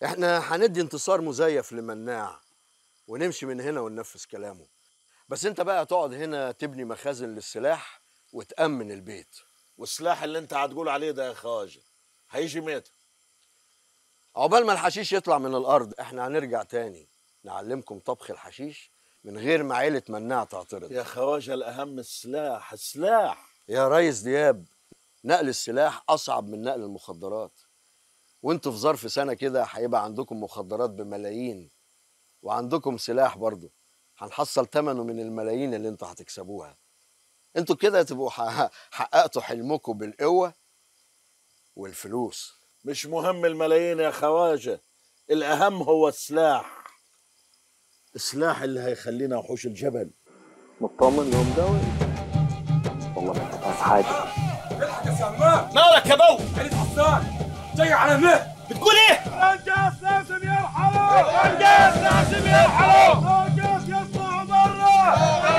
احنا هندي انتصار مزيف لمناع ونمشي من هنا وننفذ كلامه بس انت بقى تقعد هنا تبني مخازن للسلاح وتأمن البيت والسلاح اللي انت هتقول عليه ده يا خواجه هيجي متى عقبال ما الحشيش يطلع من الارض احنا هنرجع تاني نعلمكم طبخ الحشيش من غير ما عيلة مناع تعترض يا خواجه الاهم السلاح السلاح يا ريس دياب نقل السلاح اصعب من نقل المخدرات وانتوا في ظرف سنه كده هيبقى عندكم مخدرات بملايين وعندكم سلاح برضه هنحصل ثمنه من الملايين اللي انتوا هتكسبوها انتوا كده تبقوا ح- حققتوا حلمكم بالقوه والفلوس مش مهم الملايين يا خواجه الاهم هو السلاح السلاح اللي هيخلينا وحوش الجبل مطمن يوم ده والله ما انت فاهم حاجه مالك يا بو عيد حسان جاي على مهل بتقول ايه؟ الجاس لازم يرحلوا الجاس لازم يرحلوا الجاس يطلعوا برا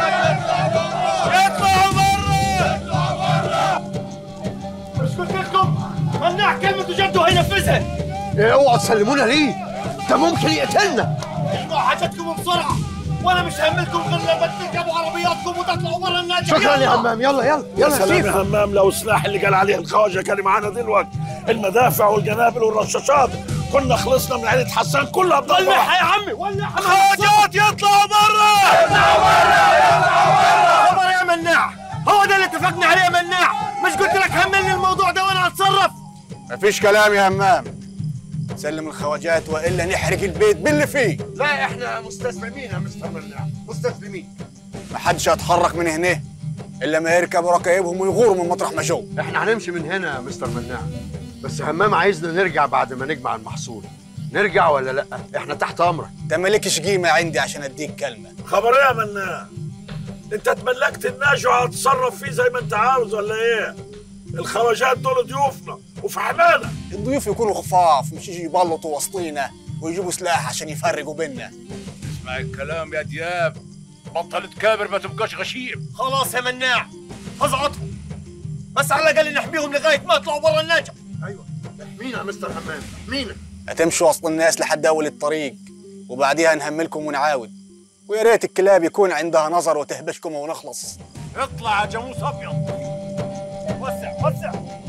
يطلعوا برا مش قلت لكم مناع كلمة جده هينفذها ايه اوعوا تسلمونا ليه ده ممكن يقتلنا اجمعوا حاجتكم بسرعة وانا مش هملكم غير لما تركبوا عربياتكم وتطلعوا برا النادي شكرا يا همام يلا يلا يا يلا سلام سيف يا همام لو السلاح اللي قال عليه الخواجه كان معانا دلوقتي المدافع والجنابل والرشاشات كنا خلصنا من عيله حسان كلها ولع بضلع يا عمي ولع خواجات يطلعوا برا يطلعوا برا خبر يا مناع هو ده اللي اتفقنا عليه يا مناع مش قلت لك هملني الموضوع ده وانا هتصرف مفيش كلام يا همام سلم الخواجات والا نحرق البيت باللي فيه لا احنا مستسلمين يا مستر مناع مستسلمين محدش هيتحرك من هنا الا ما يركبوا ركايبهم ويغوروا من مطرح ما جو احنا هنمشي من هنا يا مستر مناع بس همام عايزنا نرجع بعد ما نجمع المحصول نرجع ولا لا احنا تحت امرك انت مالكش قيمه عندي عشان اديك كلمه خبر ايه يا مناع انت اتملكت الناجي وهتتصرف فيه زي ما انت عاوز ولا ايه الخواجات دول ضيوفنا وفي حمانا الضيوف يكونوا خفاف مش يجي يبلطوا وسطينا ويجيبوا سلاح عشان يفرقوا بينا اسمع الكلام يا دياب بطلت كابر ما تبقاش غشيم خلاص يا مناع هزعطهم بس على الاقل نحميهم لغايه ما يطلعوا برا النجع ايوه احمينا يا مستر همام احمينا هتمشوا وسط الناس لحد اول الطريق وبعديها نهملكم ونعاود ويا ريت الكلاب يكون عندها نظر وتهبشكم ونخلص اطلع يا جاموس ابيض وسع وسع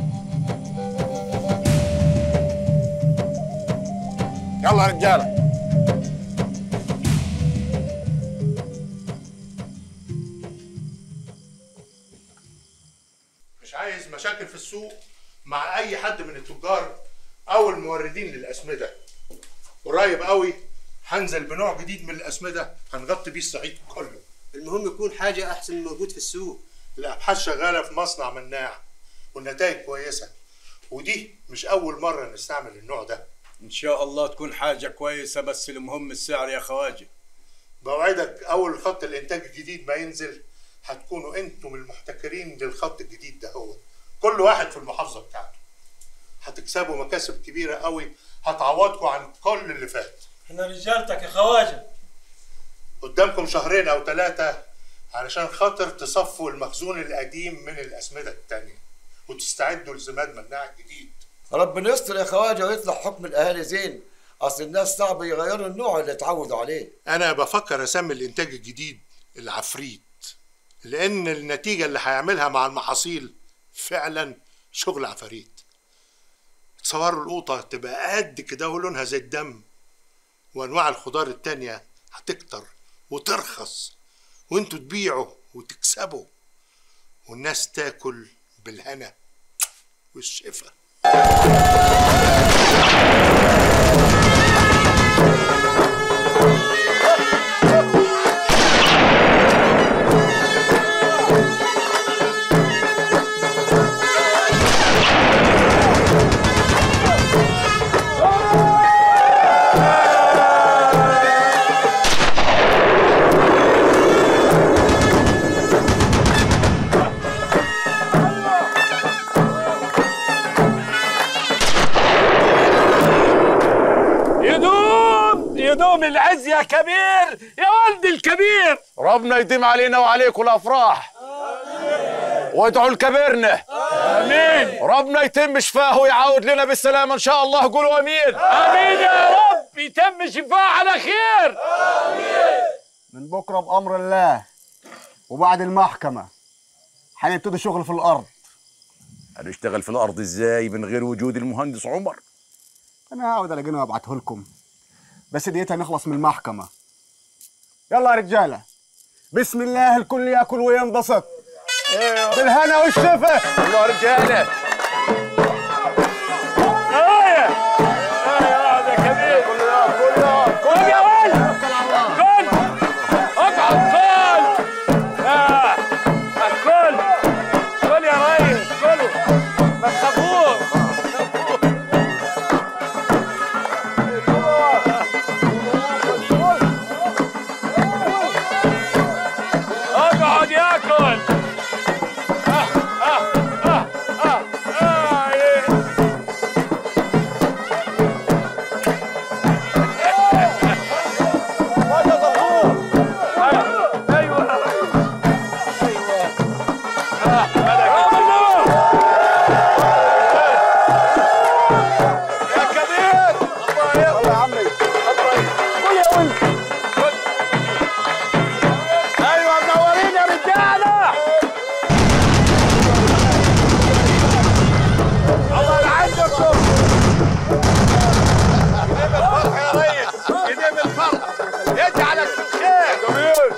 يلا يا رجاله مش عايز مشاكل في السوق مع اي حد من التجار او الموردين للاسمده قريب قوي هنزل بنوع جديد من الاسمده هنغطي بيه الصعيد كله المهم يكون حاجة أحسن من موجود في السوق الابحاث شغاله في مصنع مناع والنتائج كويسه ودي مش اول مره نستعمل النوع ده ان شاء الله تكون حاجه كويسه بس المهم السعر يا خواجه بوعدك اول خط الانتاج الجديد ما ينزل هتكونوا انتم المحتكرين للخط الجديد ده هو كل واحد في المحافظه بتاعته هتكسبوا مكاسب كبيره قوي هتعوضكم عن كل اللي فات احنا رجالتك يا خواجه قدامكم شهرين او ثلاثه علشان خاطر تصفوا المخزون القديم من الاسمده التانية وتستعدوا لزماد مناع الجديد ربنا يستر يا خواجه ويطلع حكم الاهالي زين اصل الناس صعب يغيروا النوع اللي اتعودوا عليه انا بفكر اسمي الانتاج الجديد العفريت لان النتيجه اللي هيعملها مع المحاصيل فعلا شغل عفاريت تصوروا القوطه تبقى قد كده ولونها زي الدم وانواع الخضار التانية هتكتر وترخص وانتوا تبيعوا وتكسبوا والناس تاكل بالهنا والشفا يدوم يدوم العز يا كبير يا ولد الكبير ربنا يديم علينا وعليكم الافراح وادعوا لكبيرنا امين ربنا يتم شفاه ويعود لنا بالسلامه ان شاء الله قولوا امين امين يا رب يتم شفاء على خير من بكره بامر الله وبعد المحكمه هنبتدي شغل في الارض هنشتغل في الارض ازاي من غير وجود المهندس عمر انا هقعد الاقينا وابعته لكم بس ديتها نخلص من المحكمه يلا يا رجاله بسم الله الكل ياكل وينبسط بالهنا والشفا يلا يا رجاله ايه ايه هذا كبير كل يا ولد كل اقعد كل آه. كل كل يا ريس كلوا ما تخافوش اقعد ياكل آه آه آه آه آه إيه. ايوه منورين يا رجاله الله يعزكم يديم الفرح يا ريس يديم الفرح يجعلك في الخير جميل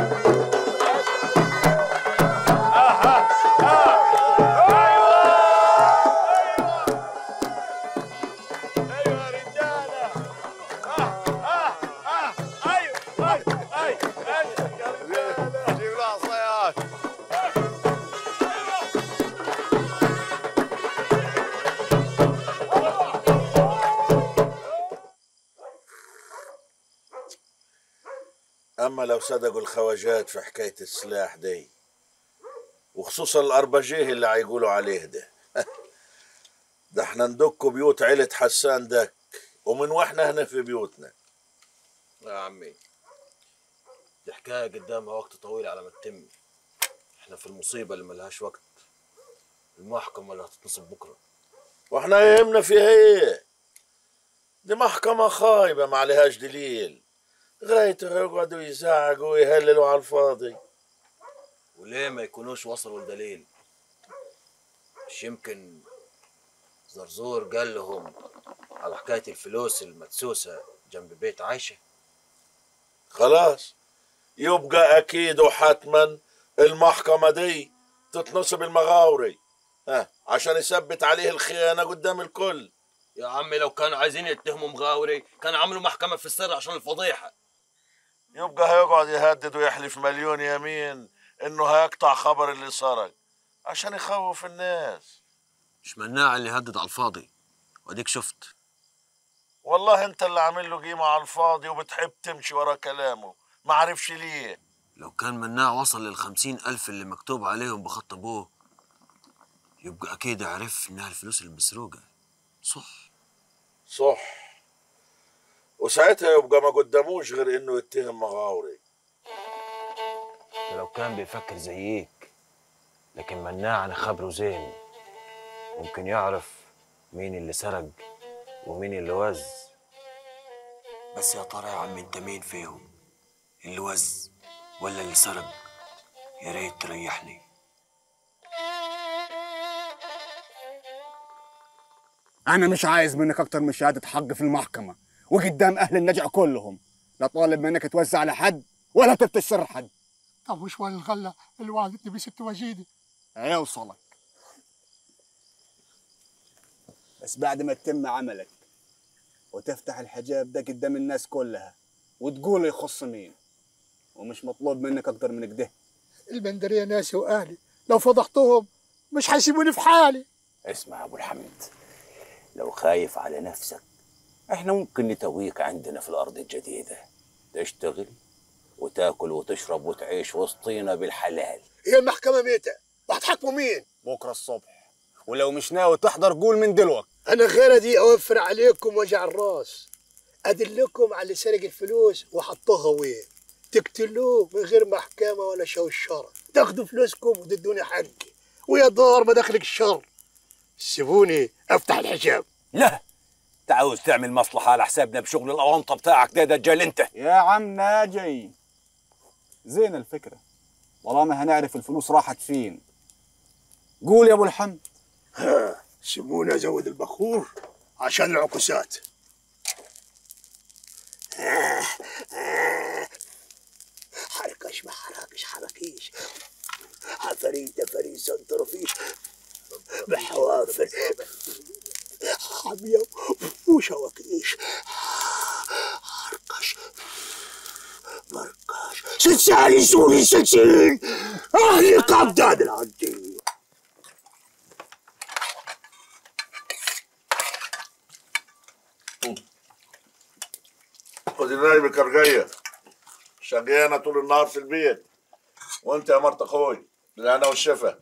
آه آه آه. ايوه ايوه يا رجاله آه آه آه ايوه ايوه ايوه جيب له عصايات اما لو صدقوا الخواجات في حكايه السلاح دي وخصوصا الاربجيه اللي هيقولوا عليه ده ده احنا ندك بيوت عيلة حسان دك ومن واحنا هنا في بيوتنا يا عمي دي حكاية قدامها وقت طويل على ما تتم احنا في المصيبة اللي ملهاش وقت المحكمة اللي هتتنصب بكرة واحنا يهمنا فيها ايه دي محكمة خايبة ما عليهاش دليل غايته يقعدوا يزعقوا ويهللوا على الفاضي وليه ما يكونوش وصلوا لدليل مش يمكن زرزور قال لهم على حكاية الفلوس المدسوسة جنب بيت عايشة خلاص يبقى اكيد وحتما المحكمة دي تتنصب المغاوري ها عشان يثبت عليه الخيانة قدام الكل يا عمي لو كانوا عايزين يتهموا مغاوري كانوا عملوا محكمة في السر عشان الفضيحة يبقى هيقعد يهدد ويحلف مليون يمين انه هيقطع خبر اللي سرق عشان يخوف الناس مش مناع اللي يهدد على الفاضي واديك شفت والله انت اللي عامل له قيمة على الفاضي وبتحب تمشي ورا كلامه ما عرفش ليه لو كان مناع وصل للخمسين ألف اللي مكتوب عليهم بخط أبوه يبقى أكيد عرف إنها الفلوس المسروقة صح صح وساعتها يبقى ما قداموش غير انه يتهم مغاوري ده لو كان بيفكر زيك لكن مناع أنا خبره زين ممكن يعرف مين اللي سرق ومين اللي وز بس يا ترى يا عم انت مين فيهم اللي وز ولا اللي سرق يا ريت تريحني انا مش عايز منك اكتر من شهاده حق في المحكمه وقدام اهل النجع كلهم لا طالب منك توزع على حد ولا تفتش سر حد طب وش ولا الغله اللي وعدتني بيه ست وجيدي هيوصلك بس بعد ما تتم عملك وتفتح الحجاب ده قدام الناس كلها وتقول يخص مين ومش مطلوب منك اكتر من كده البندريه ناسي واهلي لو فضحتهم مش هيسيبوني في حالي اسمع يا ابو الحمد لو خايف على نفسك احنا ممكن نتويك عندنا في الارض الجديده تشتغل وتاكل وتشرب وتعيش وسطينا بالحلال هي المحكمة ميتة وهتحاكموا مين؟ بكره الصبح ولو مش ناوي تحضر قول من دلوقتي أنا غير دي أوفر عليكم وجع الراس أدلكم على اللي سرق الفلوس وحطوها وين تقتلوه من غير محكمة ولا شوشرة تاخدوا فلوسكم وتدوني حقي ويا دار ما دخلك الشر سيبوني افتح الحجاب لا انت عاوز تعمل مصلحه على حسابنا بشغل الاونطه بتاعك ده دجال انت يا عم ناجي زين الفكرة طالما هنعرف الفلوس راحت فين قول يا ابو الحمد سيبوني ازود البخور عشان العكوسات حركش ما حركش حركيش عفاريت فريد سنترفيش بحوافر حمية وشواكيش حركش مركش سلسالي سوري سلسل اهلي قبضان العدي خدي نايم الكرجية شقيانة طول النهار في البيت وانت يا مرت اخوي بالهنا والشفا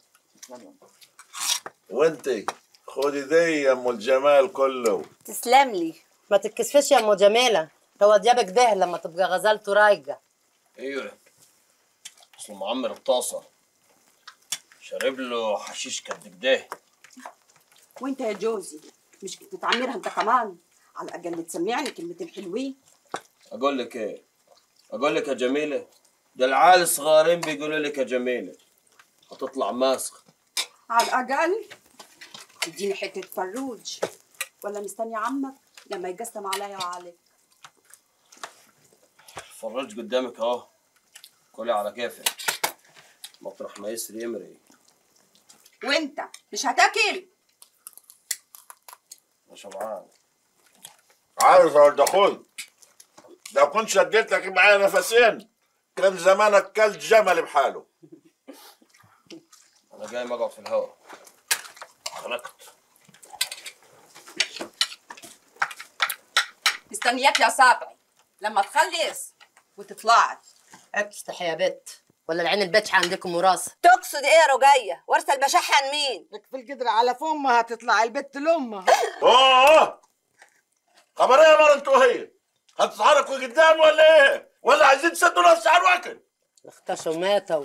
وانت خدي دي يا ام الجمال كله تسلم لي ما تتكسفش يا ام جميله هو ديابك ده لما تبقى غزلته رايقه ايوه اصل معمر الطاسه شارب له حشيش قد كده وانت يا جوزي مش كنت تعمرها انت كمان على الاقل تسمعني كلمتين حلوين اقول لك ايه اقول لك يا جميله ده العيال الصغارين بيقولوا لك يا جميله هتطلع ماسخ على الاقل اديني حته فروج ولا مستني عمك لما يقسم عليا وعليك فرج قدامك اهو كلي على كيفك مطرح ما يسري يمري وانت مش هتاكل يا شبعان عارف يا ولد اخوي لو كنت شديت لك معايا نفسين كان زمانك كلت جمل بحاله انا جاي مقعد في الهواء خلقت مستنياك يا صابعي لما تخلص وتطلعي افتح يا بت ولا العين البتش عندكم وراثه تقصد ايه يا رجية؟ ورثة البشاحة عن مين؟ لك في القدر على فمها تطلع البت لامها اوه خبر ايه يا مره انتوا وهي هتتحركوا قدام ولا ايه ولا عايزين تسدوا نفس على الوكل اختشوا ماتوا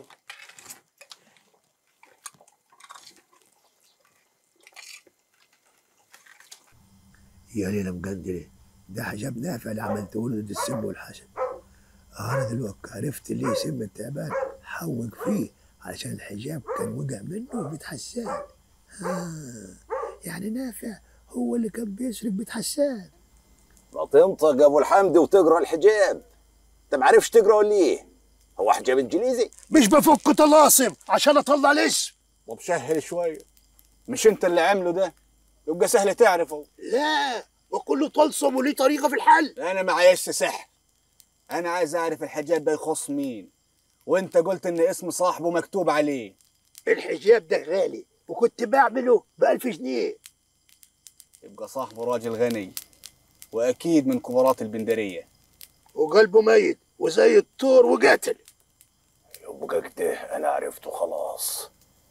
يا ليلة مقدرة ده حجاب نافع اللي عملته له ضد السم والحسد أنا دلوقتي عرفت ليه سم التعبان حوق فيه علشان الحجاب كان وقع منه بيت حسان آه يعني نافع هو اللي كان بيسرق بيت حسان ما تنطق ابو الحمد وتقرا الحجاب انت ما عرفش تقرا ولا ايه هو حجاب انجليزي مش بفك طلاسم عشان اطلع الاسم طب سهل شوية مش انت اللي عامله ده يبقى سهل تعرفه لا وكله طلسم وليه طريقة في الحل انا ما عايزش سحر انا عايز اعرف الحجاب ده يخص مين وانت قلت ان اسم صاحبه مكتوب عليه الحجاب ده غالي وكنت بعمله بألف جنيه يبقى صاحبه راجل غني واكيد من كبارات البندريه وقلبه ميت وزي الطور وقاتل يبقى كده انا عرفته خلاص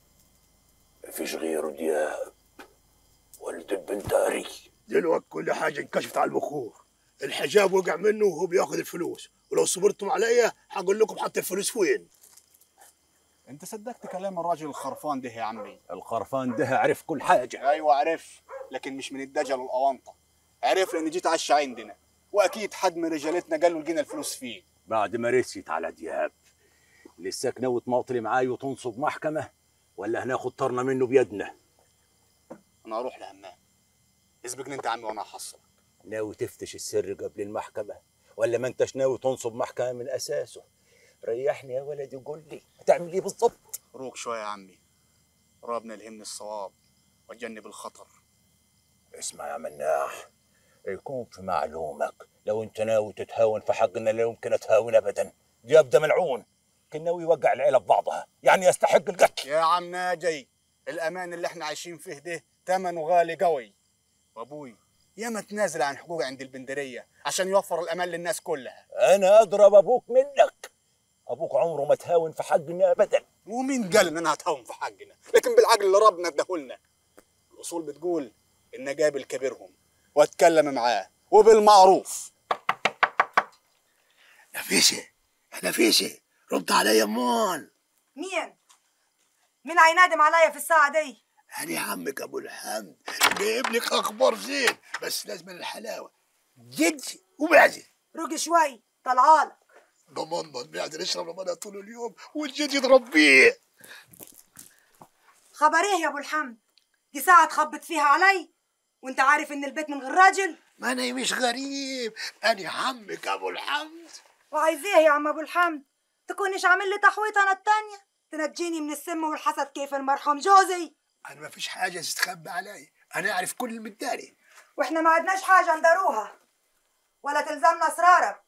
مفيش غيره دياب ولد البنداري دلوقتي كل حاجة انكشفت على البخور الحجاب وقع منه وهو بياخد الفلوس ولو صبرتم عليا هقول لكم حتى الفلوس فين انت صدقت كلام الراجل الخرفان ده يا عمي الخرفان ده عرف كل حاجه ايوه عرف لكن مش من الدجل والاونطه عرف لان جيت عشى عندنا واكيد حد من رجالتنا قال له لقينا الفلوس فيه بعد ما رسيت على دياب لساك ناوي تماطلي معاي وتنصب محكمه ولا هناخد طرنا منه بيدنا انا اروح لهمام اسبقني انت يا عمي وانا هحصلك ناوي تفتش السر قبل المحكمه ولا ما انتش ناوي تنصب محكمه من اساسه ريحني يا ولدي وقول لي هتعمل ايه بالظبط روق شويه يا عمي ربنا يلهمني الصواب وتجنب الخطر اسمع يا مناح يكون في معلومك لو انت ناوي تتهاون في حقنا لا يمكن اتهاون ابدا دياب ده ملعون كان ناوي يوقع العيله ببعضها يعني يستحق القتل يا عم ناجي الامان اللي احنا عايشين فيه ده ثمنه غالي قوي وابوي ياما تنازل عن حقوقي عند البندريه عشان يوفر الامان للناس كلها انا اضرب ابوك منك ابوك عمره ما تهاون في حقنا ابدا ومين قال ان انا هتهاون في حقنا لكن بالعقل اللي ربنا اداهولنا الاصول بتقول ان اقابل كبيرهم واتكلم معاه وبالمعروف نفيسة نفيسة رد عليا امال مين؟ مين هينادم عليا في الساعة دي؟ أنا عمك أبو الحمد جايب لك أخبار زين بس لازم الحلاوة جد ومعزة رقي شوي طلعالك ضمننا المعزة نشرب لمنها طول اليوم والجد يضرب بيه خبر ايه يا ابو الحمد دي ساعة تخبط فيها علي وانت عارف ان البيت من غير راجل ما أنا مش غريب أنا عمك أبو الحمد وعايز ايه يا عم ابو الحمد تكونش عامل لي تحويطه انا التانية تنجيني من السم والحسد كيف المرحوم جوزي أنا ما فيش حاجة تستخبى علي أنا أعرف كل المداري واحنا ما عدناش حاجة نداروها ولا تلزمنا اسرارك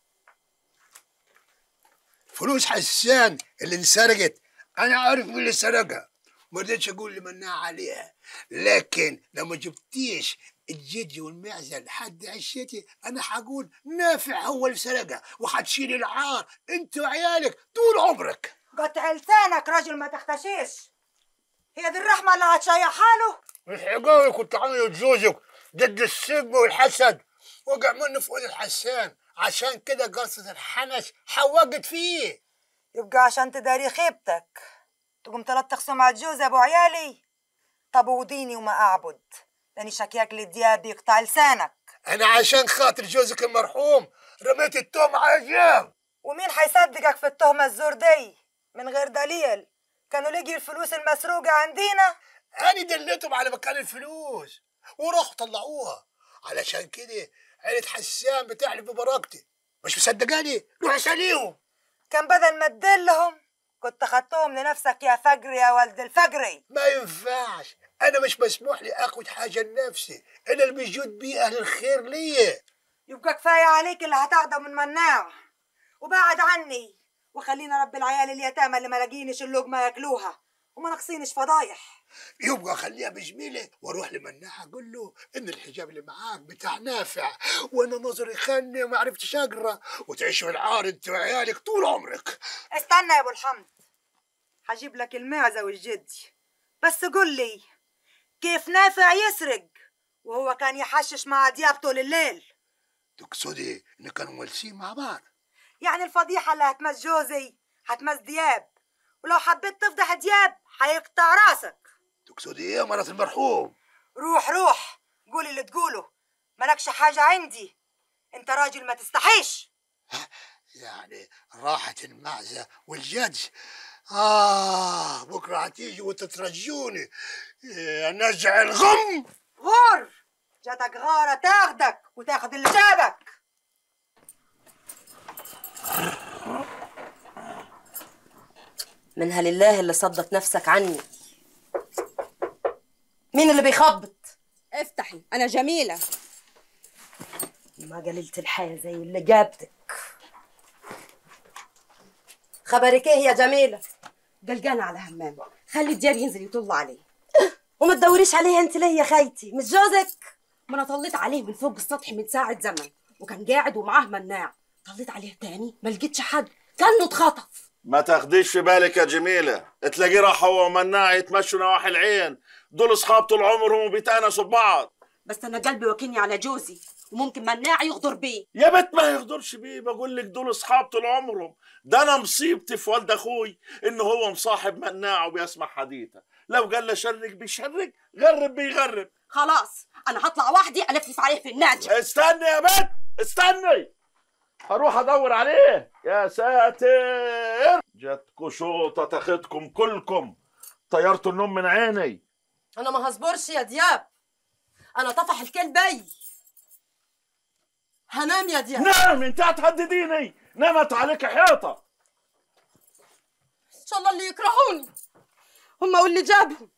فلوس حسان اللي انسرقت انا عارف مين اللي سرقها ما رضيتش اقول لمناع عليها لكن لو ما جبتيش الجدي والمعزه لحد عشتي انا حقول نافع هو اللي سرقها وحتشيل العار انت وعيالك طول عمرك قطع لسانك راجل ما تختشيش هي دي الرحمة اللي هتشيح حاله مش حقاوي كنت عامل جوزك ضد السب والحسد وقع منه فوق الحسان عشان كده قصة الحنش حوقت فيه يبقى عشان تداري خيبتك تقوم تلطخ سمعة جوز ابو عيالي طب وديني وما اعبد لاني شكياك للدياب يقطع لسانك انا عشان خاطر جوزك المرحوم رميت التهم على جنب ومين حيصدقك في التهمة الزور دي من غير دليل كانوا لقي الفلوس المسروقة عندينا أنا دليتهم على مكان الفلوس وراحوا طلعوها علشان كده عيلة حسان بتحلف ببركتي مش مصدقاني روح اساليهم كان بدل ما تدلهم كنت خدتهم لنفسك يا فجري يا ولد الفجري ما ينفعش انا مش مسموح لي اخد حاجه لنفسي الا اللي بيجود بيه اهل الخير ليا يبقى كفاية عليك اللي هتاخده من مناع وبعد عني وخلينا رب العيال اليتامى اللي ما لاقينش اللقمة ياكلوها وما ناقصينش فضايح يبقى خليها بجميله واروح لمناح اقول له ان الحجاب اللي معاك بتاع نافع وانا نظري خني وما عرفتش اقرا وتعيش في العار انت وعيالك طول عمرك استنى يا ابو الحمد هجيب لك المعزة والجدي بس قول لي كيف نافع يسرق وهو كان يحشش مع دياب طول الليل تقصدي ان كانوا مولسين مع بعض يعني الفضيحة اللي هتمس جوزي هتمس دياب ولو حبيت تفضح دياب هيقطع راسك تقصدي ايه يا مرات المرحوم روح روح قول اللي تقوله مالكش حاجة عندي انت راجل ما تستحيش يعني راحت المعزة والجد آه بكرة هتيجي وتترجوني يا نزع الغم غور جاتك غارة تاخدك وتاخد اللي جابك منها لله اللي صدت نفسك عني مين اللي بيخبط افتحي انا جميله ما قليلة الحياة زي اللي جابتك خبرك ايه يا جميلة قلقانه على همام خلي الدياب ينزل يطل عليه وما تدوريش عليه انت ليه يا خيتي مش جوزك ما انا طليت عليه من فوق السطح من ساعه زمن وكان قاعد ومعاه مناع طليت عليه تاني ما لقيتش حد كانه اتخطف ما تاخديش في بالك يا جميلة تلاقيه راح هو ومناع يتمشوا نواحي العين دول اصحاب طول عمرهم وبيتانسوا ببعض بس انا قلبي واكلني على جوزي وممكن مناع يغدر بيه يا بنت ما يغدرش بيه بقول لك دول اصحاب طول عمرهم ده انا مصيبتي في والد اخوي ان هو مصاحب مناع وبيسمع حديثه لو قال له شرك بيشرك غرب بيغرب خلاص انا هطلع وحدي الفلف عليه في النادي استني يا بنت استني هروح ادور عليه يا ساتر جاتكوا شوطه تاخدكم كلكم طيرتوا النوم من عيني انا ما هصبرش يا دياب انا طفح الكل بي هنام يا دياب نام انت هتهدديني نامت عليك حيطه ان شاء الله اللي يكرهوني هم واللي جابهم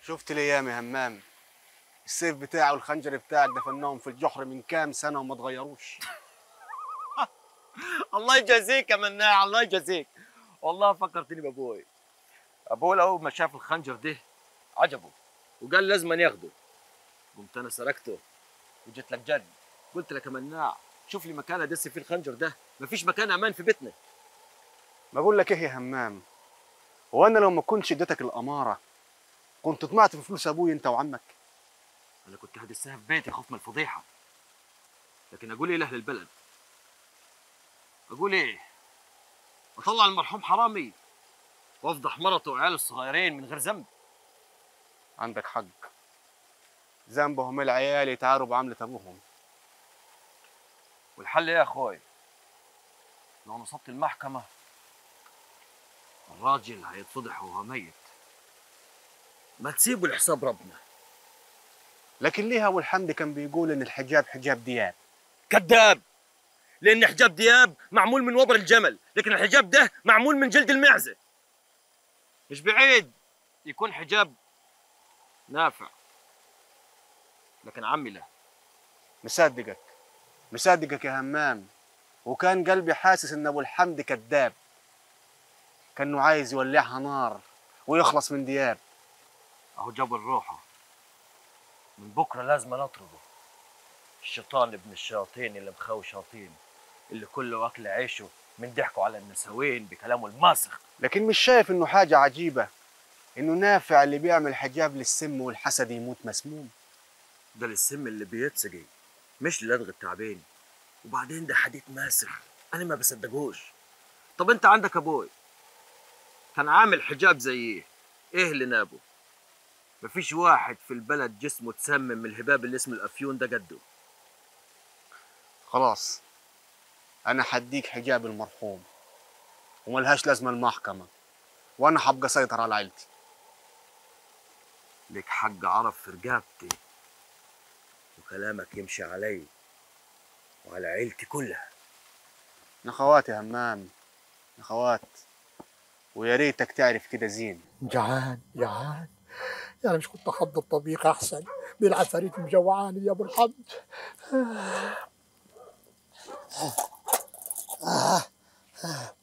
شفت الايام يا همام السيف بتاعي والخنجر بتاعك دفناهم في الجحر من كام سنه وما اتغيروش الله يجازيك يا مناع الله يجازيك والله فكرتني بابوي ابوي اول ما شاف الخنجر ده عجبه وقال لازم ياخده قمت انا سرقته وجيت لك جري قلت لك يا مناع شوف لي مكان ادس فيه الخنجر ده مفيش مكان امان في بيتنا ما بقول لك ايه يا همام هو انا لو ما كنتش اديتك الاماره كنت طمعت في فلوس ابوي انت وعمك انا كنت هدسها في بيتي خوف من الفضيحه لكن اقول ايه لاهل البلد اقول ايه اطلع المرحوم حرامي وافضح مرته وعياله الصغيرين من غير ذنب عندك حق ذنبهم العيال يتعاروا بعملة ابوهم والحل ايه يا اخوي لو نصبت المحكمه الراجل هيتفضح وهو ميت ما تسيبوا لحساب ربنا لكن ليه ابو الحمد كان بيقول ان الحجاب حجاب دياب كذاب لان حجاب دياب معمول من وبر الجمل لكن الحجاب ده معمول من جلد المعزه مش بعيد يكون حجاب نافع لكن عمي لا مصدقك مصدقك يا همام وكان قلبي حاسس ان ابو الحمد كذاب كانه عايز يولعها نار ويخلص من دياب اهو جاب الروحه من بكره لازم نطرده الشيطان ابن الشياطين اللي مخاوي شياطين اللي كله واكل عيشه من ضحكوا على النسوين بكلامه الماسخ لكن مش شايف انه حاجة عجيبة انه نافع اللي بيعمل حجاب للسم والحسد يموت مسموم ده للسم اللي بيتسقي مش للدغ التعبين وبعدين ده حديث ماسح انا ما بصدقوش طب انت عندك ابوي كان عامل حجاب زي ايه ايه اللي نابه مفيش واحد في البلد جسمه تسمم من الهباب اللي اسمه الافيون ده قده خلاص انا حديك حجاب المرحوم وملهاش لازمة المحكمة وانا حبقى اسيطر على عيلتي ليك حق عرف في رقابتي وكلامك يمشي علي وعلى عيلتي كلها نخوات يا همام نخوات ويا ريتك تعرف كده زين جعان جعان يعني مش كنت احضر طبيخ احسن دي العفاريت مجوعاني يا ابو الحمد آه. آه.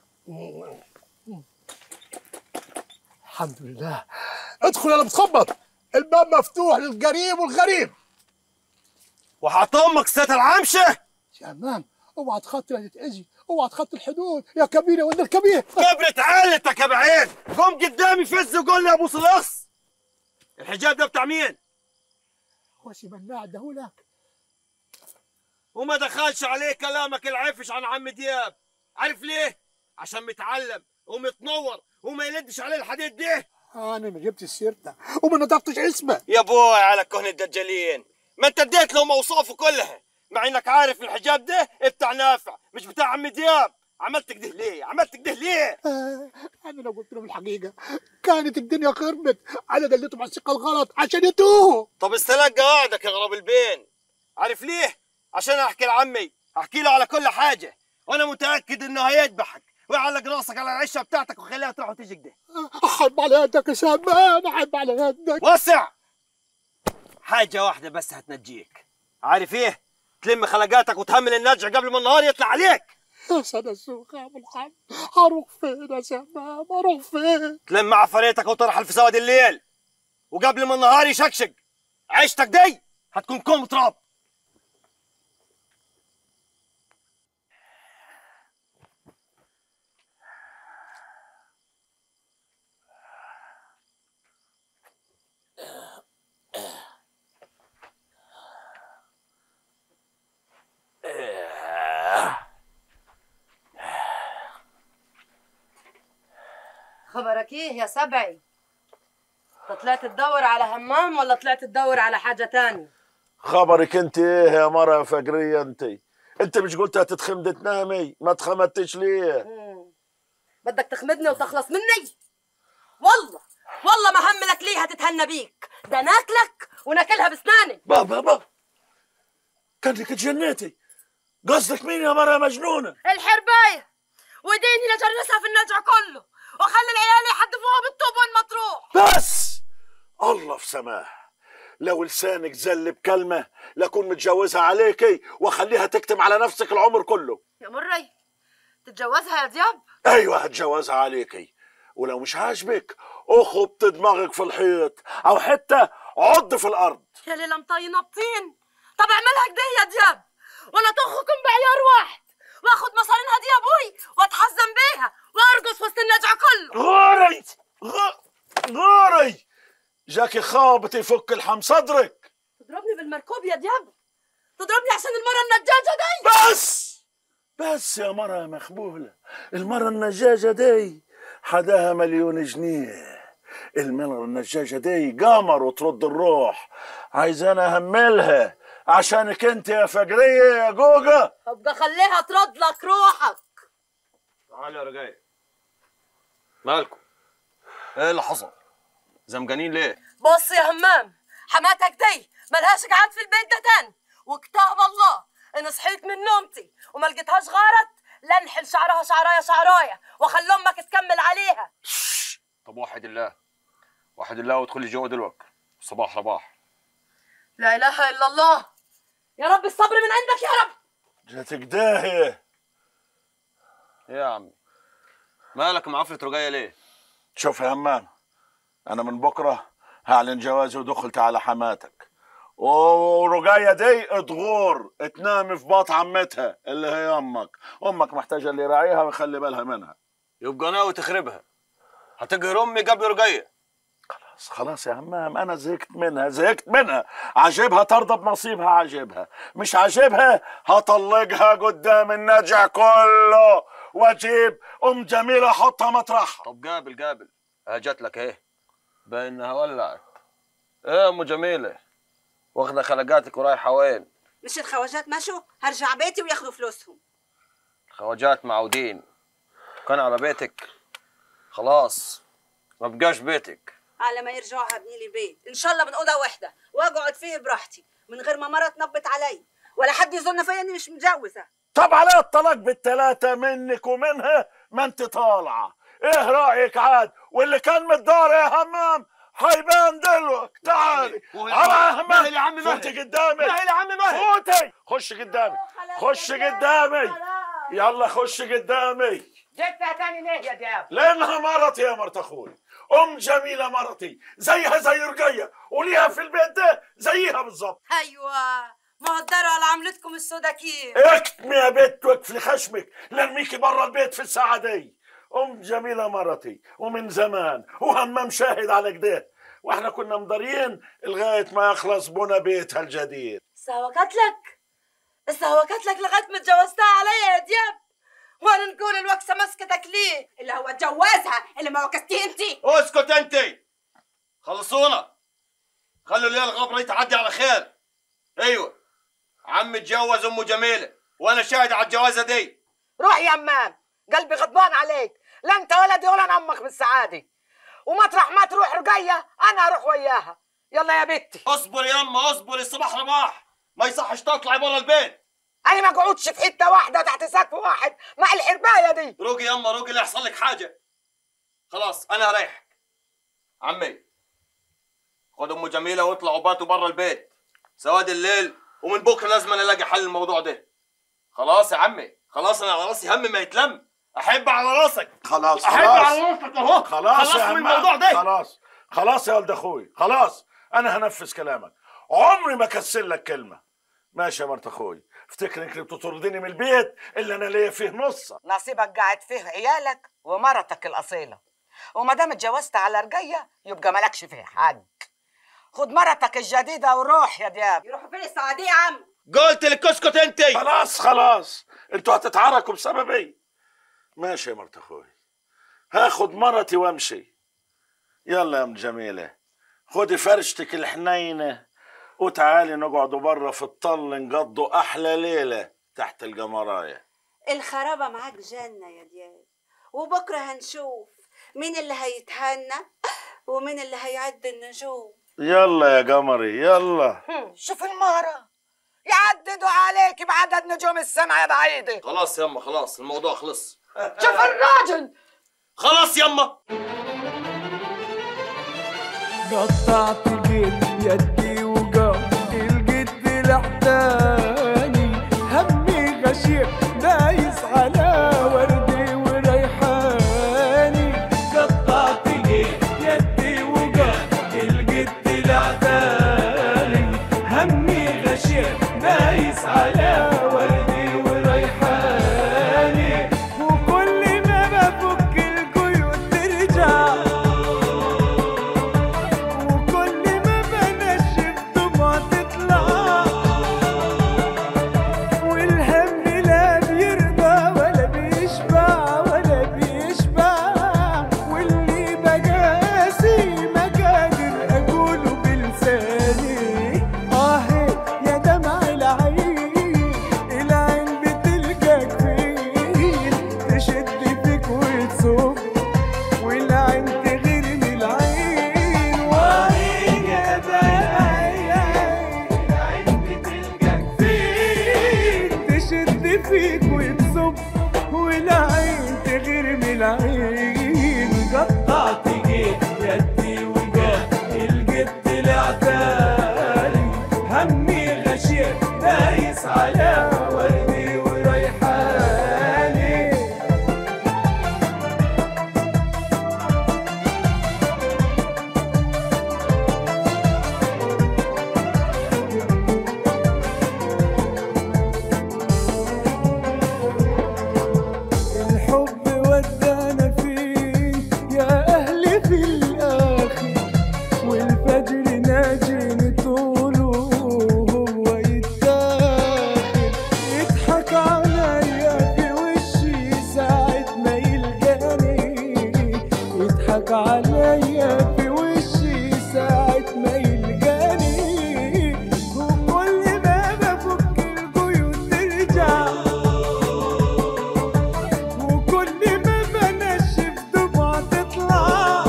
الحمد لله ادخل انا بتخبط الباب مفتوح للقريب والغريب وحط امك ست العمشه يا امام اوعى تخطي لا تتاذي اوعى تخطي الحدود يا كبير يا ولد الكبير كبرت عيلتك يا بعين قوم قدامي فز وقول لي يا ابو صلص الحجاب ده بتاع مين وسي مناع اداهولك وما دخلش عليه كلامك العفش عن عم دياب عارف ليه عشان متعلم ومتنور وما يلدش عليه الحديد ده انا ما جبت سيرته وما نطقتش اسمه يا بوي على كهن الدجالين ما انت اديت له موصوفه كلها مع انك عارف الحجاب ده بتاع نافع مش بتاع عم دياب عملت كده ليه عملت كده ليه آه انا لو قلت لهم الحقيقه كانت الدنيا خربت انا دليتهم على الثقه الغلط عشان يتوهوا طب استلق قواعدك يا غراب البين عارف ليه عشان احكي لعمي احكي له على كل حاجه وانا متاكد انه هيذبحك ويعلق راسك على العشه بتاعتك وخليها تروح وتيجي كده احب على يدك يا سمان احب على يدك وسع حاجه واحده بس هتنجيك عارف ايه تلم خلقاتك وتهمل النجع قبل ما النهار يطلع عليك يا سنة السوق يا ابو الحمد هروح فين يا سمان اروح فين تلم عفاريتك وترحل في سواد الليل وقبل ما النهار يشكشك عيشتك دي هتكون كوم تراب خبرك ايه يا سبعي انت طلعت تدور على همام ولا طلعت تدور على حاجة تانية خبرك انت ايه يا مرة فقرية انت انت مش قلت هتتخمد تنامي ما تخمدتش ليه بدك تخمدني وتخلص مني والله والله ما هملك ليه هتتهنى بيك ده ناكلك وناكلها بسناني بابا بابا كانك تجنيتي قصدك مين يا مرة مجنونة الحرباية وديني لجرسها في النجع كله وخلي العيال يحدفوها بالطوب وين ما تروح بس الله في سماه لو لسانك زل بكلمة لكون متجوزها عليكي واخليها تكتم على نفسك العمر كله يا مري تتجوزها يا دياب ايوه هتجوزها عليكي ولو مش عاجبك اخبط دماغك في الحيط او حتى عض في الارض يا ليلى مطينه بطين طب اعملها كده يا دياب وانا طخكم بعيار واحد واخد مصارينها دي يا ابوي واتحزن بيها وارقص وسط النجع كله غوري غ- غوري جاكي خابط يفك الحم صدرك تضربني بالمركوب يا دياب تضربني عشان المره النجاجه دي بس بس يا مرة مخبولة المرة النجاجة دي حداها مليون جنيه المرة النجاجة دي قمر وترد الروح عايزانا اهملها عشانك انت يا فجرية يا جوجة ابقى خليها ترد لك روحك تعال يا رجاي مالكم ايه اللي حصل زمجانين ليه بص يا همام حماتك دي ملهاش قعد في البيت ده تاني وكتاب الله ان صحيت من نومتي وما لقيتهاش غارت لنحل شعرها شعرايه شعرايه واخلي امك تكمل عليها طب وحد الله وحد الله وادخلي جوه دلوقتي صباح رباح لا اله الا الله يا رب الصبر من عندك يا رب جاتك داهية ايه يا عم مالك معفرة رجاية ليه شوف يا همام انا من بكرة هعلن جوازي ودخلت على حماتك ورجاية دي تغور تنام في باط عمتها اللي هي امك امك محتاجة اللي يراعيها ويخلي بالها منها يبقى ناوي تخربها هتقهر امي قبل رجاية خلاص خلاص يا همام انا زهقت منها زهقت منها عاجبها ترضى بنصيبها عاجبها مش عاجبها هطلقها قدام النجع كله واجيب ام جميله احطها مطرحها طب قابل قابل ها جات لك ايه بانها ولعت ايه يا ام جميلة واخدة خلقاتك ورايحة وين مش الخواجات مشوا هرجع بيتي وياخدوا فلوسهم خواجات معودين كان على بيتك خلاص ما بقاش بيتك على ما يرجعوا هبني لي بيت ان شاء الله من اوضه واحده واقعد فيه براحتي من غير ما مره تنبت علي ولا حد يظن فيا اني مش متجوزه طب على الطلاق بالثلاثه منك ومنها ما انت طالعه ايه رايك عاد واللي كان متدار يا همام هيبان دلوقتي تعالي وهي- على مهل همام يا عم مهل. فوتي قدامي مهل يا عم مهل. فوتي خش قدامي خش قدامي يلا خش قدامي جبتها تاني ليه يا دياب؟ لانها مرتي يا مرت اخوي ام جميله مرتي زيها زي رقيه وليها في البيت ده زيها بالظبط ايوه ما هو الدار على عملتكم السودا كيف اكتمي يا بنت واقفلي خشمك لارميكي برا البيت في الساعه دي ام جميله مرتي ومن زمان وهمام شاهد على كده واحنا كنا مضارين لغايه ما يخلص بنا بيتها الجديد استهوكت لك استهوكت لك لغايه ما اتجوزتها عليا يا دياب وانا نقول الوكسه مسكتك ليه اللي هو اتجوزها اللي ما وكستيه انت اسكت انت خلصونا خلوا الليل الغبرة يتعدي على خير ايوه عم اتجوز امه جميله وانا شاهد على الجوازه دي روح يا امام قلبي غضبان عليك لا انت ولدي ولا انا امك بالسعاده ومطرح ما تروح رقيه انا اروح وياها يلا يا بنتي اصبر يا اما اصبر الصباح رباح ما يصحش تطلعي برا البيت انا ما قعدش في حته واحده تحت سقف واحد مع الحربايه دي روقي يا اما روقي لا يحصل لك حاجه خلاص انا هريحك عمي خد ام جميله واطلعوا باتوا برا البيت سواد الليل ومن بكره لازم أنا الاقي حل الموضوع ده خلاص يا عمي خلاص انا على راسي هم ما يتلم احب على راسك خلاص احب خلاص على راسك اهو خلاص خلصت يا من همام. الموضوع ده خلاص خلاص يا ولد اخوي خلاص انا هنفذ كلامك عمري ما كسر لك كلمه ماشي يا مرت اخوي افتكر انك بتطردني من البيت اللي انا ليا فيه نص نصيبك قاعد فيه عيالك ومرتك الاصيله وما دام اتجوزت على رقيه يبقى مالكش فيه حق خد مرتك الجديده وروح يا دياب يروحوا فين السعاديه يا عم قلت لك اسكت انت خلاص خلاص انتوا هتتعاركوا بسببي ماشي يا مرت اخوي هاخد مرتي وامشي يلا يا ام جميله خدي فرشتك الحنينه وتعالي نقعدوا بره في الطل نقضوا احلى ليله تحت القمرايه الخرابه معاك جنه يا دياب وبكره هنشوف مين اللي هيتهنى ومين اللي هيعد النجوم يلا يا قمري يلا شوف المهرة يعددوا عليك بعدد نجوم السماء يا بعيدة خلاص يما خلاص الموضوع خلص شوف الراجل خلاص يما قطعت جيت يدي وقعت الجد لحداني همي غشير دايس على وردي وريحاني قطعت جيت يدي وقعت الجد لحداني همي غشير دايس على وردي وريحاني وكل ما بفك القيود ترجع وكل ما بنشف دموع تطلع والهم لا بيرضى ولا بيشبع ولا بيشبع واللي بقاسي ما قادر اقوله بلساني اه يا دمع العين العين بتلقاك فين تشد فيك وتصب والعين تغير من العين وعين يا العين بتلقاك فين تشد فيك وتصب والعين تغير من العين قطعت جيت يدي وجات الجد العتالي همي غشير دايس على وردي وريحاني الحب ودانا فين يا أهلي في الآخر والفجر ناجي طوله وهو يتاخر يضحك عليا في وشي ساعة ما يلقاني يضحك عليا في وشي ساعة ما يلقاني وكل ما بفك القيود ترجع وكل ما بنشف دموع تطلع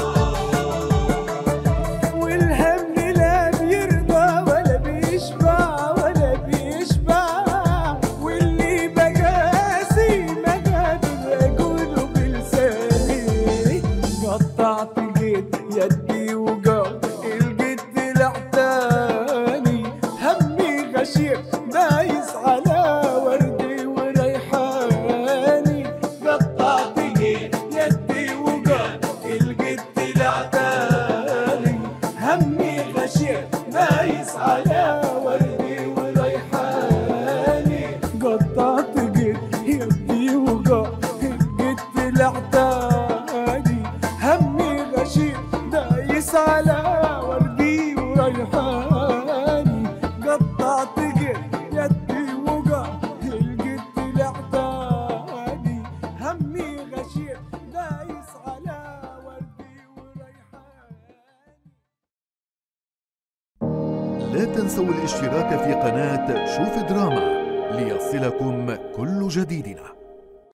والهم لا بيرضى ولا بيشبع ولا بيشبع واللي بقاسي ما قادر اقوله بلساني قطعت جيت يدي وقعت الجد لحتاني همي غشير دايس على وردي وريحاني قطعت جيت يدي وقعت الجد لحتاني همي غشير دايس على وردي وريحاني قطعت جيت يدي وقعت الجد لحتاني همي غشير دايس على وردي وريحاني قطعت جيت يدي وقعت الجد لحتاني همي غشير دايس على وردي لا تنسوا الاشتراك في قناة شوف دراما ليصلكم كل جديدنا